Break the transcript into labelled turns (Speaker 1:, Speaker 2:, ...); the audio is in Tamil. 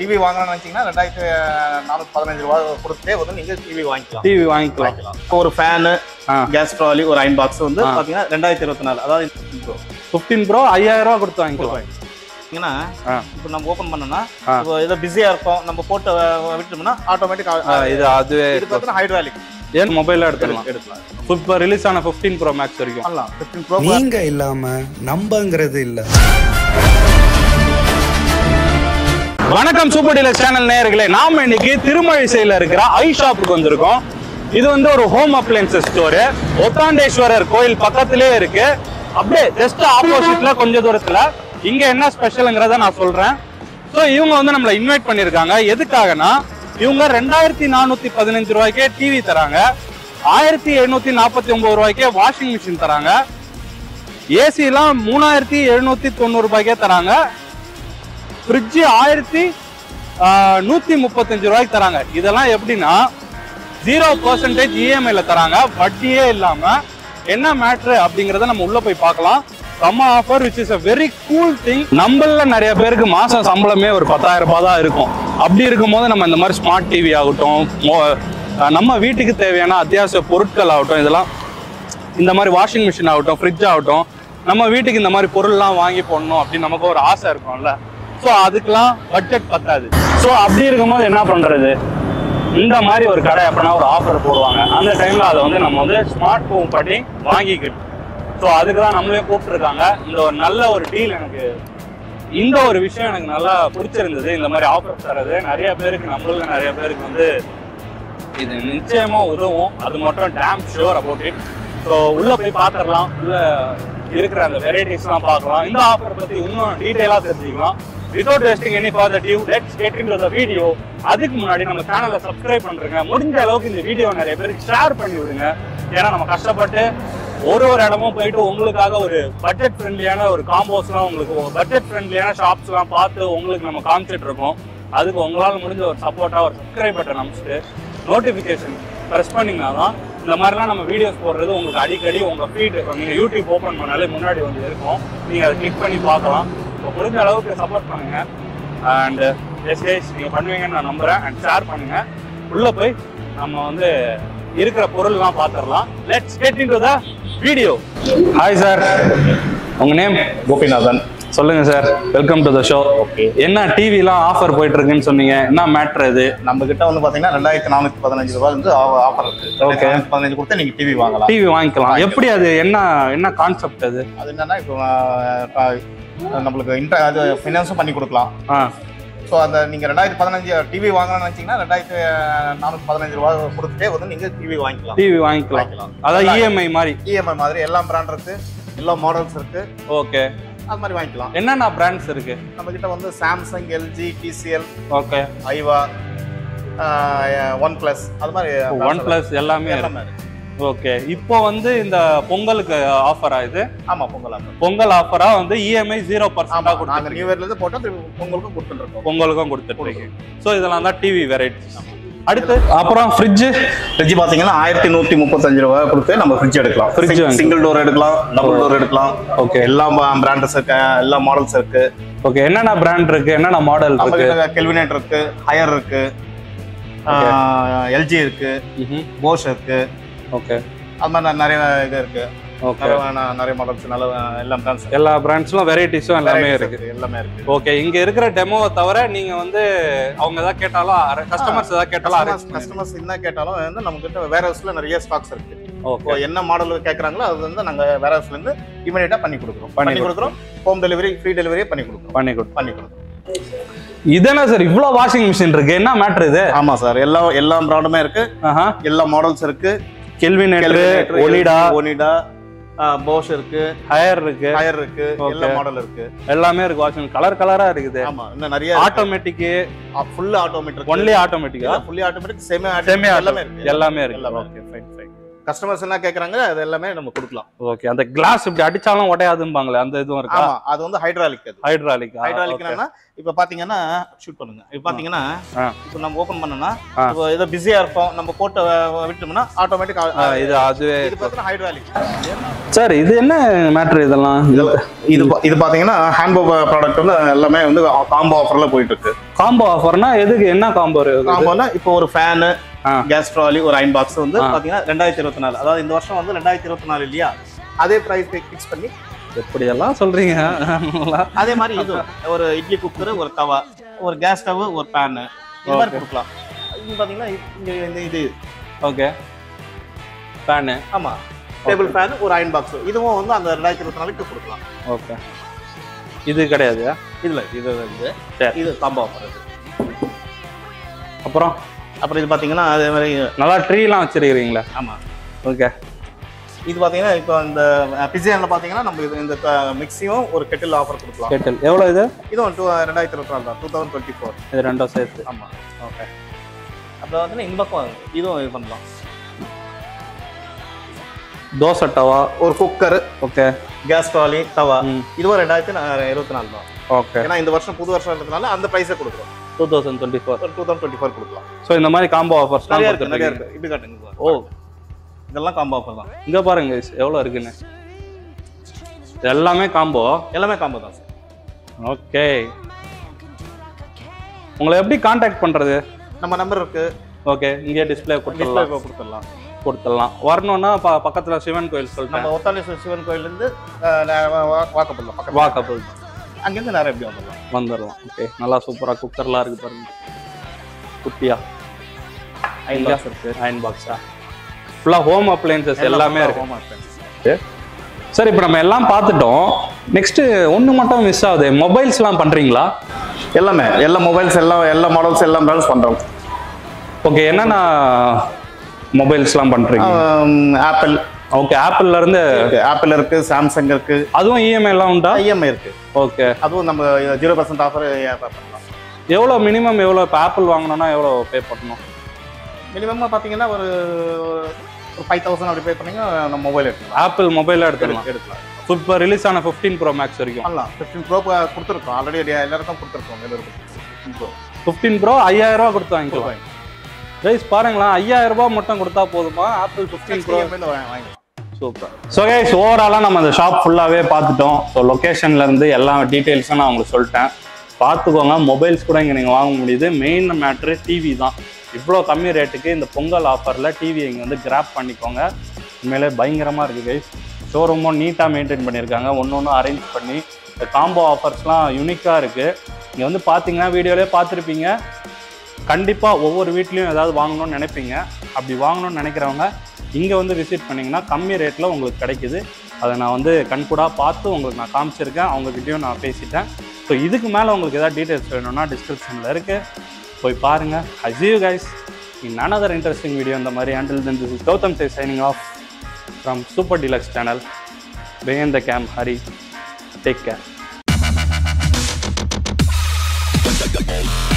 Speaker 1: டிவி வாங்கணும்னு நினைச்சீங்கன்னா ரெண்டாயிரத்தி நானூத்தி பதினஞ்சு ரூபா கொடுத்தே வந்து நீங்க டிவி வாங்கிக்கலாம்
Speaker 2: டிவி வாங்கிக்கலாம்
Speaker 1: வாங்கிக்கலாம் இப்போ ஒரு ஃபேனு
Speaker 2: ஆ.
Speaker 1: கேஸ் ட்ராலி ஒரு அயன் பாக்ஸ் வந்து
Speaker 2: ஆ.
Speaker 1: பாத்தீங்கன்னா ரெண்டாயிரத்தி இருபத்தி நாலு அதாவது இப்போ
Speaker 2: ஃபிஃப்டீன் ப்ரோ ஐயாயிரம் ரூபா கொடுத்து வாங்கிக்கலாம்
Speaker 1: பாத்தீங்கன்னா
Speaker 2: ஆ.
Speaker 1: இப்போ நம்ம ஓபன் பண்ணோம்னா
Speaker 2: ஆ.
Speaker 1: இப்போ ஏதோ பிஸியா இருக்கும் நம்ம போட்டு அஹ், விட்டோம்னா ஆட்டோமேட்டிக்
Speaker 2: ஆ, இது அதுவே
Speaker 1: இது பார்த்தீங்கன்னா ஹைட்ராலிக்
Speaker 2: ஏன் மொபைலில் எடுத்துக்கலாம்
Speaker 1: எடுக்கலாம்
Speaker 2: இப்போ ரிலீஸ் ஆன ஃபிஃப்டீன் ப்ரோ மேக்ஸ் வரைக்கும்
Speaker 1: பண்ணலாம் ஃபிஃப்டீன் ப்ரோ
Speaker 3: நீங்க இல்லாம நம்பங்கிறது இல்ல
Speaker 2: வணக்கம் சூப்பர் டீலர் சேனல் நேயர்களே நாம இன்னைக்கு திருமழிசையில இருக்கிற ஐ ஷாப்புக்கு வந்திருக்கோம் இது வந்து ஒரு ஹோம் அப்ளையன்சஸ் ஸ்டோரு ஒத்தாண்டேஸ்வரர் கோயில் பக்கத்திலே இருக்கு அப்படியே ஜஸ்ட் ஆப்போசிட்ல கொஞ்ச தூரத்துல இங்க என்ன ஸ்பெஷலுங்கிறத நான் சொல்றேன் ஸோ இவங்க வந்து நம்மளை இன்வைட் பண்ணியிருக்காங்க எதுக்காகனா இவங்க ரெண்டாயிரத்தி நானூத்தி பதினஞ்சு ரூபாய்க்கே டிவி தராங்க ஆயிரத்தி எழுநூத்தி நாற்பத்தி ஒன்பது ரூபாய்க்கே வாஷிங் மிஷின் தராங்க ஏசிலாம் மூணாயிரத்தி எழுநூத்தி தொண்ணூறு ரூபாய்க்கே தராங்க ஃப்ரிட்ஜு ஆயிரத்தி நூற்றி முப்பத்தஞ்சு ரூபாய்க்கு தராங்க இதெல்லாம் எப்படின்னா ஜீரோ பர்சன்டேஜ் இஎம்ஐல தராங்க வட்டியே இல்லாமல் என்ன மேட்ரு அப்படிங்கிறத நம்ம உள்ள போய் பார்க்கலாம் செம்ம offer which is a very cool thing நம்மள நிறைய பேருக்கு மாசம் சம்பளமே ஒரு பத்தாயிரம் ரூபாய் தான் இருக்கும் அப்படி இருக்கும்போது நம்ம இந்த மாதிரி ஸ்மார்ட் டிவி ஆகட்டும் மோ- அஹ் நம்ம வீட்டுக்கு தேவையான அத்தியாவசிய பொருட்கள் ஆகட்டும் இதெல்லாம் இந்த மாதிரி வாஷிங் மிஷின் ஆகட்டும் ஃப்ரிட்ஜ் ஆகட்டும் நம்ம வீட்டுக்கு இந்த மாதிரி பொருள்லாம் வாங்கி போடணும் அப்படின்னு நமக்கு ஒரு ஆசை இருக்கும்ல ஸோ அதுக்கெல்லாம் பட்ஜெட் பத்தாது ஸோ அப்படி இருக்கும்போது என்ன பண்றது இந்த மாதிரி ஒரு கடை எப்படின்னா ஒரு ஆஃபர் போடுவாங்க அந்த டைம்ல அதை வந்து நம்ம வந்து ஸ்மார்ட் ஃபோன் பண்ணி வாங்கிக்கணும் ஸோ அதுக்கு தான் நம்மளே கூப்பிட்டுருக்காங்க இந்த ஒரு நல்ல ஒரு டீல் எனக்கு இந்த ஒரு விஷயம் எனக்கு நல்லா பிடிச்சிருந்தது இந்த மாதிரி ஆஃபர் தரது நிறைய பேருக்கு நம்மள நிறைய பேருக்கு வந்து இது நிச்சயமா உதவும் அது மட்டும் damn sure about it so உள்ள போய் பார்த்துடலாம் உள்ள இருக்கிற அந்த வெரைட்டிஸ்லாம் பார்க்கலாம் இந்த ஆஃபர் பத்தி இன்னும் டீட்டெயிலாக தெரிஞ்சுக்கலாம் without wasting any further ado let's get in the video அதுக்கு முன்னாடி நம்ம சேனலை சப்ஸ்கிரைப் பண்றேங்க முடிஞ்ச அளவுக்கு இந்த வீடியோ நிறைய பேருக்கு ஷேர் பண்ணி விடுங்க ஏன்னா நம்ம கஷ்டப்பட்டு ஒரு ஒரு இடமும் போயிட்டு உங்களுக்காக ஒரு பட்ஜெட் ஃப்ரெண்ட்லியான ஒரு காம்போஸ்லாம் உங்களுக்கு பட்ஜெட் ஃப்ரெண்ட்லியான ஷாப்ஸ்லாம் பார்த்து உங்களுக்கு நம்ம காமிச்சிட்டு இருக்கோம் அதுக்கு உங்களால் முடிஞ்ச ஒரு சப்போர்ட்டாக ஒரு சப்ஸ்கிரைப் பட்டன் அமைச்சிட்டு நோட்டிஃபிகேஷன் ப்ரெஸ் பண்ணிங்கன்னா தான் இந்த மாதிரிலாம் நம்ம வீடியோஸ் போடுறது உங்களுக்கு அடிக்கடி உங்கள் ஃபீட் நீங்கள் யூடியூப் ஓப்பன் பண்ணாலே முன்னாடி வந்து இருக்கும் நீங்கள் அதை கிளிக் பண்ணி பார்க்கலாம் இப்போ முடிஞ்ச அளவுக்கு சப்போர்ட் பண்ணுங்கள் அண்ட் எஸ் கைஸ் நீங்கள் பண்ணுவீங்கன்னு நான் நம்புகிறேன் அண்ட் ஷேர் பண்ணுங்கள் உள்ளே போய் நம்ம வந்து இருக்கிற பொருள்லாம் பார்த்துடலாம் let's get into the video hi sir உங்கள் நேம்
Speaker 1: கோபிநாதன்
Speaker 2: சொல்லுங்க sir welcome to the show
Speaker 1: Okay.
Speaker 2: என்ன டிவிலாம் ஆஃபர் போயிட்டு இருக்குன்னு சொன்னீங்க என்ன மேட்ரு இது
Speaker 1: நம்ம கிட்ட வந்து பாத்தீங்கன்னா ரெண்டாயிரத்தி நானூத்தி பதினஞ்சு ரூபாய் வந்து ஆஃபர் இருக்கு
Speaker 2: Okay.
Speaker 1: ரெண்டாயிரத்தி பதினஞ்சு கொடுத்து நீங்க டிவி வாங்கலாம்
Speaker 2: டிவி வாங்கிக்கலாம் எப்படி அது என்ன என்ன கான்செப்ட் அது
Speaker 1: அது என்னன்னா இப்போ ஆஹ், ஆஹ், நம்மளுக்கு இன்ட்ர அது ஃபினான்ஸும் பண்ணி கொடுக்கலாம்
Speaker 2: ஆ
Speaker 1: ஸோ அந்த நீங்க ரெண்டாயிரத்தி பதினஞ்சு டிவி வாங்கணும்னு நினைச்சீங்கன்னா ரெண்டாயிரத்தி நானூத்தி பதினஞ்சு ரூபாய் கொடுத்துட்டே வந்து நீங்க டிவி வாங்கிக்கலாம்
Speaker 2: டிவி வாங்கிக்கலாம்
Speaker 1: வாங்கிக்கலாம்
Speaker 2: அதான் இஎம்ஐ மாதிரி
Speaker 1: இஎம்ஐ மாதிரி எல்லா பிராண்ட் இருக்கு எல்லா மாடல்ஸ் இருக்கு
Speaker 2: ஓகே
Speaker 1: அது மாதிரி வாங்கிக்கலாம்
Speaker 2: என்னென்ன பிராண்ட்ஸ் இருக்கு
Speaker 1: நம்ம கிட்ட வந்து Samsung LG TCL
Speaker 2: okay
Speaker 1: Aiwa OnePlus அது மாதிரி
Speaker 2: ஒன் பிளஸ் எல்லாமே இருக்கு
Speaker 1: எல்லாமே இருக்கு.
Speaker 2: ஓகே இப்போ வந்து இந்த பொங்கலுக்கு ஆஃபரா இது
Speaker 1: ஆமா பொங்கல் offer.
Speaker 2: பொங்கல் ஆஃபரா வந்து இஎம்ஐ ஜீரோ
Speaker 1: ஆமா
Speaker 2: பர்சன்டா
Speaker 1: நாங்க
Speaker 2: கொடுத்துருக்கீங்க
Speaker 1: நியூ இயர்ல இருந்து போட்டோம் திருப்பி பொங்கலுக்கும் கொடுத்துட்டு இருக்கோம்
Speaker 2: பொங்கலுக்கும் கொடுத்துட்டு இருக்கீங்க ஸோ இதெல்லாம் தான் டிவி வெரைட்டிஸ் அடுத்து அப்புறம் ஃப்ரிட்ஜு
Speaker 1: ஃப்ரிட்ஜ் பாத்தீங்கன்னா ஆயிரத்தி நூத்தி முப்பத்தஞ்சு ரூபாய் கொடுத்து நம்ம ஃப்ரிட்ஜ் எடுக்கலாம்
Speaker 2: Fridge வாங்கிக்கலாம்.
Speaker 1: சிங்கிள் டோர் எடுக்கலாம் டபுள் டோர் எடுக்கலாம்
Speaker 2: ஓகே
Speaker 1: எல்லா பிராண்டஸ் இருக்கு எல்லா மாடல்ஸ் இருக்கு
Speaker 2: ஓகே என்னென்ன பிராண்ட் இருக்கு என்னென்ன மாடல்
Speaker 1: நம்ம
Speaker 2: இருக்கு
Speaker 1: கிட்ட கெல்வினேட் இருக்கு ஹையர் இருக்கு எல்ஜி இருக்கு போஷ் இருக்கு
Speaker 2: ஓகே
Speaker 1: அது மாதிரி ந- நிறைய இது இருக்கு
Speaker 2: ஓகே
Speaker 1: நிறைய ந- நிறைய மாடல்ஸ் நல்ல எல்லா பிராண்ட்ஸ்
Speaker 2: எல்லா பிராண்ட்ஸ்லும் வெரைட்டிஸும் எல்லாமே இருக்கு
Speaker 1: எல்லாமே இருக்கு
Speaker 2: ஓகே இங்க இருக்கிற டெமோவை தவிர நீங்க வந்து அவங்க ஏதாவது கேட்டாலும் கஸ்டமர்ஸ் ஏதாவது கேட்டாலும் அரேஞ்ச் பண்ணி
Speaker 1: கஸ்டமர்ஸ் என்ன கேட்டாலும் வந்து நம்ம கிட்ட வேற ஹவுஸ்ல நிறைய ஸ்டாக்ஸ் இருக்கு இப்போ
Speaker 2: ஓகே
Speaker 1: என்ன மாடல் கேக்குறாங்களோ அது வந்து நாங்க வேற ஹவுஸ்ல இருந்து இமீடியட்டா பண்ணி கொடுக்குறோம்
Speaker 2: பண்ணி
Speaker 1: பண்ணி கொடுக்குறோம் ஹோம் டெலிவரி ஃப்ரீ டெலிவரியே பண்ணி கொடுக்குறோம்
Speaker 2: பண்ணி கொடு
Speaker 1: பண்ணி கொடுக்குறோம்
Speaker 2: இதென்ன சார் இவ்வளோ வாஷிங் மிஷின் இருக்கு என்ன மேட்ரு இது
Speaker 1: ஆமா சார் எல்லா எல்லா பிராண்டுமே இருக்கு
Speaker 2: ஆஹா
Speaker 1: எல்லா மாடல்ஸ் இருக்கு
Speaker 2: கெல்வினேட்டர் ஒனிடா
Speaker 1: ஒனிடா போஷ் இருக்கு
Speaker 2: ஹயர் இருக்கு
Speaker 1: டயர் இருக்கு
Speaker 2: Okay.
Speaker 1: எல்லா மாடல் இருக்கு
Speaker 2: எல்லாமே இருக்கு வாஷிங் கலர் கலரா இருக்குது
Speaker 1: ஆமா இன்னும் நிறைய
Speaker 2: ஆட்டோமேட்டிக்
Speaker 1: ஃபுல் ஆட்டோமேட்டிக்
Speaker 2: ஒன்லி ஆட்டோமேட்டிக்கா
Speaker 1: ஃபுல்லி ஆட்டோமேட்டிக் செமி
Speaker 2: செமி
Speaker 1: எல்லாமே இருக்கு
Speaker 2: எல்லாமே இருக்கு
Speaker 1: எல்லாமே
Speaker 2: ஓகே ஃபைன் ஃபைன்
Speaker 1: கஸ்டமர்ஸ் என்ன கேக்குறாங்க அது எல்லாமே நம்ம கொடுக்கலாம்
Speaker 2: ஓகே அந்த கிளாஸ் இப்படி அடிச்சாலும் உடையாதும்பாங்களே அந்த இதுவும் இருக்கா
Speaker 1: ஆமா அது வந்து ஹைட்ராலிக் அது
Speaker 2: ஹைட்ராலிக்
Speaker 1: ஹைட்ராலிக் என்னன்னா இப்ப பாத்தீங்கன்னா ஷூட் பண்ணுங்க இப்ப பாத்தீங்கன்னா
Speaker 2: ஆ.
Speaker 1: இப்போ நம்ம ஓபன் பண்ணோம்னா
Speaker 2: ஆ.
Speaker 1: இப்போ ஏதோ பிஸியா இருப்போம் நம்ம போட்டு விட்டோம்னா ஆட்டோமேட்டிக்
Speaker 2: இது அதுவே
Speaker 1: இது பார்த்தீங்கன்னா ஹைட்ராலிக்
Speaker 2: சார் இது என்ன மேட்ரு இதெல்லாம்
Speaker 1: இது பா- இது பாத்தீங்கன்னா ஹேண்ட்போ ப்ராடக்ட் வந்து எல்லாமே வந்து காம்போ ஆஃபர்ல போயிட்டு இருக்கு
Speaker 2: காம்போ ஆஃபர்னா எதுக்கு என்ன காம்போ
Speaker 1: காம்போனா இப்போ ஒரு ஃபேனு
Speaker 2: ஆ.
Speaker 1: கேஸ் ட்ராலி ஒரு அயன் பாக்ஸ் வந்து
Speaker 2: ஆ.
Speaker 1: பாத்தீங்கன்னா ரெண்டாயிரத்தி இருபத்தி நாலு அதாவது இந்த வருஷம் வந்து ரெண்டாயிரத்தி இருபத்தி நாலு இல்லையா அதே பிரைஸ் ஃபிக்ஸ் பண்ணி
Speaker 2: எப்படி எல்லாம் சொல்றீங்க நல்லா.
Speaker 1: அதே மாதிரி இது ஒரு இட்லி குக்கர் ஒரு தவா ஒரு கேஸ் ஸ்டவ் ஒரு பேனு இது மாதிரி
Speaker 2: Okay.
Speaker 1: கொடுக்கலாம் இது பாத்தீங்கன்னா இங்க இந்த இது
Speaker 2: ஓகே ஃபேனு
Speaker 1: ஆமா டேபிள் ஃபேன் ஒரு அயன் பாக்ஸ் இதுவும் வந்து அந்த ரெண்டாயிரத்தி இருபத்தி நாலுக்கு கொடுக்கலாம்
Speaker 2: ஓகே இது கிடையாது
Speaker 1: இதுல இது வந்து
Speaker 2: சரி.
Speaker 1: இது காம்போ ஆஃபர் இது
Speaker 2: அப்புறம்
Speaker 1: அப்புறம் இது பாத்தீங்கன்னா அதே மாதிரி
Speaker 2: நல்லா ட்ரீலாம் வச்சிருக்கிறீங்களா
Speaker 1: ஆமா
Speaker 2: ஓகே
Speaker 1: இது பாத்தீங்கன்னா இப்போ இந்த பிசியன்ல பாத்தீங்கன்னா நம்ம இது இந்த மிக்ஸியும் ஒரு கெட்டில் ஆஃபர் கொடுக்கலாம்
Speaker 2: கேட்டல் எவ்வளோ இது
Speaker 1: இதுவும் டூ ரெண்டாயிரத்தி இருபத்தி நாலு தான் டூ தௌசண்ட் டுவெண்ட்டி ஃபோர்
Speaker 2: இது ரெண்டும் சேர்த்து
Speaker 1: ஆமா ஓகே அப்புறம் வந்து இந்த பக்கம் இதுவும் இது பண்ணலாம்
Speaker 2: தோசை டவா
Speaker 1: ஒரு குக்கர்
Speaker 2: ஓகே
Speaker 1: கேஸ் ட்ராலி தவா
Speaker 2: ம்
Speaker 1: இதுவும் ரெண்டாயிரத்தி நா- இருபத்தி நாலு தான்
Speaker 2: ஓகே
Speaker 1: ஏன்னா இந்த வருஷம் புது வருஷம் இருக்கிறதுனால அந்த ப்ரைஸே கொடுக்குறோம்
Speaker 2: டூ தௌசண்ட் டுவெண்ட்டி ஃபோர்
Speaker 1: ஒரு டூ தௌசண்ட் டுவெண்ட்டி ஃபோர் கொடுக்கலாம்
Speaker 2: ஸோ இந்த மாதிரி காம்போ ஆஃபர்ஸ்லாம்
Speaker 1: நிறைய இருக்கு நிறைய
Speaker 2: கொடுத்துருக்கீங்க
Speaker 1: இருக்கு இப்படி காட்டுங்க
Speaker 2: ஓ
Speaker 1: இதெல்லாம் காம்போ ஆஃபர் தான்
Speaker 2: இங்கே பாருங்க guys, எவ்வளோ இருக்குன்னு இது எல்லாமே காம்போ
Speaker 1: எல்லாமே காம்போ தான் சார்
Speaker 2: ஓகே உங்களை எப்படி காண்டாக்ட் பண்ணுறது
Speaker 1: நம்ம நம்பர் இருக்கு
Speaker 2: ஓகே இங்கே டிஸ்பிளே
Speaker 1: டிஸ்பிளே
Speaker 2: கொடுத்துடலாம்
Speaker 1: கொடுத்துடலாம்
Speaker 2: கொடுத்துடலாம் வரணும்னா ப பக்கத்தில் சிவன் கோயில் சொல்லிட்டேன்
Speaker 1: நம்ம ஒத்தாலேஸ்வரர் சிவன் கோயிலேருந்து வாக்கப்படலாம் பக்கத்தில்
Speaker 2: வாக்கபிள்
Speaker 1: அங்கேருந்து நேரம் எப்படி வந்துடலாம்
Speaker 2: வந்துடலாம் ஓகே நல்லா சூப்பராக குக்கர்லாம் இருக்கு பாருங்க குட்டியா
Speaker 1: ஐந்து
Speaker 2: இங்க?
Speaker 1: box இருக்கு
Speaker 2: அயன் பாக்ஸா ஃபுல்லாக ஹோம் அப்ளைன்சஸ் எல்லாமே இருக்கு
Speaker 1: home appliances.
Speaker 2: சார் இப்போ நம்ம எல்லாம் பார்த்துட்டோம் நெக்ஸ்ட் ஒன்று மட்டும் மிஸ் ஆகுது மொபைல்ஸ்லாம் பண்ணுறீங்களா
Speaker 1: எல்லாமே எல்லா மொபைல்ஸ் எல்லாம் எல்லா மாடல்ஸ் எல்லாம் பிராண்ட்ஸ் பண்றோம்
Speaker 2: ஓகே என்னென்ன மொபைல்ஸ்லாம் பண்ணுறீங்க
Speaker 1: ஆப்பிள்
Speaker 2: ஓகே ஆப்பிள்ல இருந்து
Speaker 1: ஆப்பிள் இருக்கு சாம்சங் இருக்கு
Speaker 2: அதுவும் இஎம்ஐ எல்லாம் உண்டா
Speaker 1: ஐஎம்ஐ இருக்கு
Speaker 2: ஓகே
Speaker 1: அதுவும் நம்ம ஜீரோ பர்சன்ட் ஆஃபர் பண்ணலாம்
Speaker 2: எவ்வளோ மினிமம் எவ்வளோ இப்போ ஆப்பிள் வாங்கணும்னா எவ்வளோ பே பண்ணணும்
Speaker 1: மினிமமாக பார்த்தீங்கன்னா ஒரு ஒரு ஃபைவ் தௌசண்ட் அப்படி பே பண்ணீங்கன்னா நம்ம மொபைல் எடுக்கலாம்
Speaker 2: ஆப்பிள் மொபைலாக எடுத்துக்கலாம்
Speaker 1: எடுக்கலாம்
Speaker 2: இப்போ ரிலீஸ் ஆன ஃபிஃப்டீன் ப்ரோ மேக்ஸ் வரைக்கும்
Speaker 1: பண்ணலாம் ஃபிஃப்டின் ப்ரோ கொடுத்துருக்கோம் ஆல்ரெடி எல்லாருக்கும் கொடுத்துருக்கோம் எல்லாருக்கும் ப்ரோ
Speaker 2: ஃபிஃப்டீன் ப்ரோ ஐயாயிரம் ரூபா கொடுத்து வாங்கிக்கலாம் கைஸ் பாருங்களேன் ஐயாயிரம் ரூபாய் மட்டும் கொடுத்தா போதுமா ஆப்பிள் ஃபிஃப்டீன் ப்ரோ
Speaker 1: வாங்கிக்கலாம்
Speaker 2: சூப்பர் ஸோ கைஸ் ஓவராலாக நம்ம அந்த ஷாப் ஃபுல்லாகவே பார்த்துட்டோம் ஸோ லொக்கேஷன்லேருந்து எல்லா டீட்டெயில்ஸும் நான் உங்களுக்கு சொல்லிட்டேன் பார்த்துக்கோங்க மொபைல்ஸ் கூட இங்கே நீங்கள் வாங்க முடியுது மெயின் மேட்ரு டிவி தான் இவ்வளோ கம்மி ரேட்டுக்கு இந்த பொங்கல் ஆஃபரில் டிவி இங்கே வந்து கிராப் பண்ணிக்கோங்க உண்மையிலே பயங்கரமாக இருக்குது கைஸ் ஷோரூமும் நீட்டாக மெயின்டைன் பண்ணியிருக்காங்க ஒன்று ஒன்று அரேஞ்ச் பண்ணி இந்த காம்போ ஆஃபர்ஸ்லாம் யூனிக்காக இருக்குது இங்கே வந்து பார்த்தீங்கன்னா வீடியோலேயே பார்த்துருப்பீங்க கண்டிப்பாக ஒவ்வொரு வீட்லேயும் ஏதாவது வாங்கணும்னு நினைப்பீங்க அப்படி வாங்கணும்னு நினைக்கிறவங்க இங்கே வந்து விசிட் பண்ணிங்கன்னா கம்மி ரேட்டில் உங்களுக்கு கிடைக்குது அதை நான் வந்து கண்கூடாக பார்த்து உங்களுக்கு நான் காமிச்சிருக்கேன் அவங்கக்கிட்டேயும் நான் பேசிட்டேன் ஸோ இதுக்கு மேலே உங்களுக்கு ஏதாவது டீட்டெயில்ஸ் வேணும்னா டிஸ்கிரிப்ஷனில் இருக்குது போய் பாருங்கள் அஜீவ் guys in another interesting video இந்த மாதிரி until then this is Gautham say signing off from Super Deluxe channel behind the cam Hari take care